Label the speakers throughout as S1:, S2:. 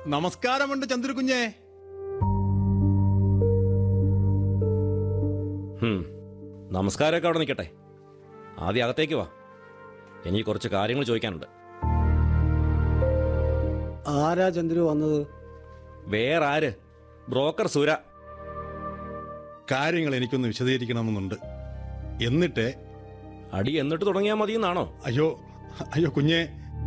S1: നമസ്കാരമുണ്ട് ചന്ദ്രകുഞ്ഞേ
S2: ഹും, നമസ്കാരമൊക്കെ അവിടെ നിൽക്കട്ടെ ആദ്യം അകത്തേക്ക് വാ എനിക്ക് കുറച്ച് കാര്യങ്ങൾ ചോദിക്കാനുണ്ട്
S3: ആരാ ചന്ദ്രു വന്നത്
S2: വേറെ ആര് ബ്രോക്കർ സുര
S1: കാര്യങ്ങൾ എനിക്കൊന്ന് വിശദീകരിക്കണമെന്നുണ്ട് എന്നിട്ട്
S2: അടി എന്നിട്ട് തുടങ്ങിയാൽ മതി എന്നാണോ
S1: അയ്യോ അയ്യോ കുഞ്ഞെ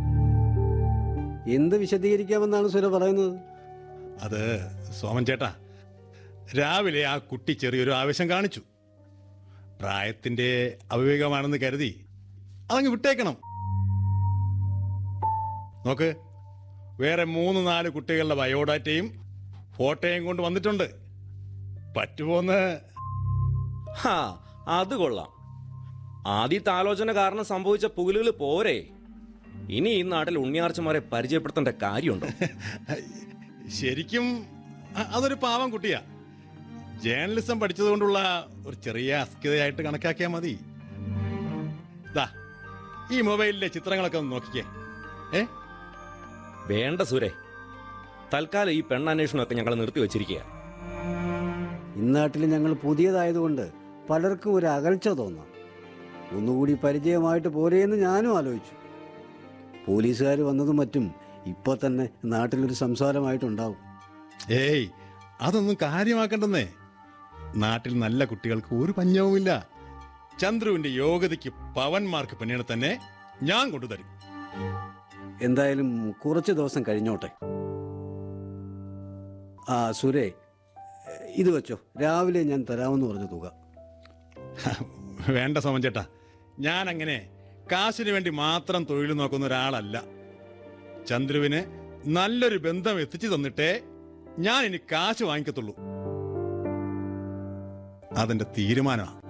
S3: എന്ത് വിശദീകരിക്കാമെന്നാണ് സുര പറയുന്നത്
S1: അത് സോമൻ ചേട്ടാ രാവിലെ ആ കുട്ടി ചെറിയൊരു ആവേശം കാണിച്ചു പ്രായത്തിന്റെ അവിവേകമാണെന്ന് കരുതി അതങ്ങ് വിട്ടേക്കണം നോക്ക് വേറെ മൂന്ന് നാല് കുട്ടികളുടെ ബയോഡാറ്റയും ഫോട്ടോയും കൊണ്ട് വന്നിട്ടുണ്ട് പറ്റുമോന്ന്
S2: ഹാ അത് കൊള്ളാം ആദ്യത്തെ ആലോചന കാരണം സംഭവിച്ച പുകലുകൾ പോരെ ഇനി ഈ നാട്ടിൽ ഉണ്ണിയാർച്ചമാരെ പരിചയപ്പെടുത്തേണ്ട കാര്യമുണ്ടോ
S1: ശരിക്കും അ- അതൊരു പാവം കുട്ടിയാ ജേർണലിസം പഠിച്ചതുകൊണ്ടുള്ള ഒരു ചെറിയ അസ്കിതയായിട്ട് കണക്കാക്കിയാൽ മതി ദാ ഈ മൊബൈലിലെ ചിത്രങ്ങളൊക്കെ ഒന്ന് നോക്കിക്കേ ഏ
S2: വേണ്ട സുരേ തൽക്കാലം ഈ പെണ്ണന്വേഷണമൊക്കെ ഞങ്ങൾ നിർത്തി വെച്ചിരിക്കുക
S3: ഇന്നാട്ടിൽ ഞങ്ങൾ പുതിയതായതുകൊണ്ട് പലർക്കും ഒരു അകൽച്ച തോന്നാം ഒന്നുകൂടി പരിചയമായിട്ട് പോരേന്ന് ഞാനും ആലോചിച്ചു പോലീസുകാർ വന്നതും മറ്റും ഇപ്പോൾ തന്നെ നാട്ടിലൊരു സംസാരമായിട്ടുണ്ടാവും
S1: ഏയ് അതൊന്നും കാര്യമാക്കണ്ടെന്നേ നാട്ടിൽ നല്ല കുട്ടികൾക്ക് ഒരു പഞ്ഞവുമില്ല ചന്ദ്രുവിന്റെ യോഗ്യതയ്ക്ക് പവന്മാർക്ക് പെണ്ണിനെ തന്നെ ഞാൻ കൊണ്ടുതരും
S3: എന്തായാലും കുറച്ച് ദിവസം കഴിഞ്ഞോട്ടെ ആ സുരേ ഇത് വെച്ചോ രാവിലെ ഞാൻ തരാമെന്ന് പറഞ്ഞ തുക
S1: വേണ്ട സോമൻ ചേട്ടാ ഞാൻ അങ്ങനെ കാശിന് വേണ്ടി മാത്രം തൊഴിൽ നോക്കുന്ന ഒരാളല്ല ചന്ദ്രുവിന് നല്ലൊരു ബന്ധം എത്തിച്ചു തന്നിട്ടേ ഞാൻ ഇനി കാശ് വാങ്ങിക്കത്തുള്ളൂ അതെന്റെ തീരുമാനമാണ്